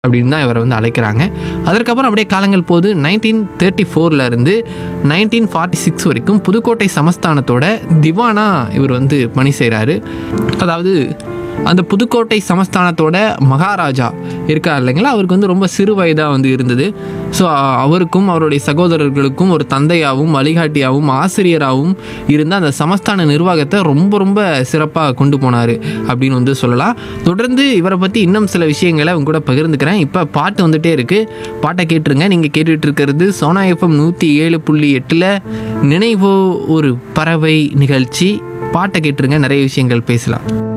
அப்படின்னு தான் இவரை வந்து அழைக்கிறாங்க அதற்கப்புறம் அப்படியே காலங்கள் போது நைன்டீன் தேர்ட்டி ஃபோரில் இருந்து நைன்டீன் ஃபார்ட்டி சிக்ஸ் வரைக்கும் புதுக்கோட்டை சமஸ்தானத்தோட திவானா இவர் வந்து பணி செய்கிறாரு அதாவது அந்த புதுக்கோட்டை சமஸ்தானத்தோட மகாராஜா இருக்கார் இல்லைங்களா அவருக்கு வந்து ரொம்ப சிறு வயதாக வந்து இருந்தது ஸோ அவருக்கும் அவருடைய சகோதரர்களுக்கும் ஒரு தந்தையாகவும் வழிகாட்டியாகவும் ஆசிரியராகவும் இருந்த அந்த சமஸ்தான நிர்வாகத்தை ரொம்ப ரொம்ப சிறப்பாக கொண்டு போனார் அப்படின்னு வந்து சொல்லலாம் தொடர்ந்து இவரை பற்றி இன்னும் சில விஷயங்களை உங்க கூட பகிர்ந்துக்கிறேன் இப்போ பாட்டு வந்துட்டே இருக்குது பாட்டை கேட்டுருங்க நீங்கள் கேட்டுட்டு இருக்கிறது சோனா எஃப்எம் நூற்றி ஏழு புள்ளி எட்டில் நினைவோ ஒரு பறவை நிகழ்ச்சி பாட்டை கேட்டுருங்க நிறைய விஷயங்கள் பேசலாம்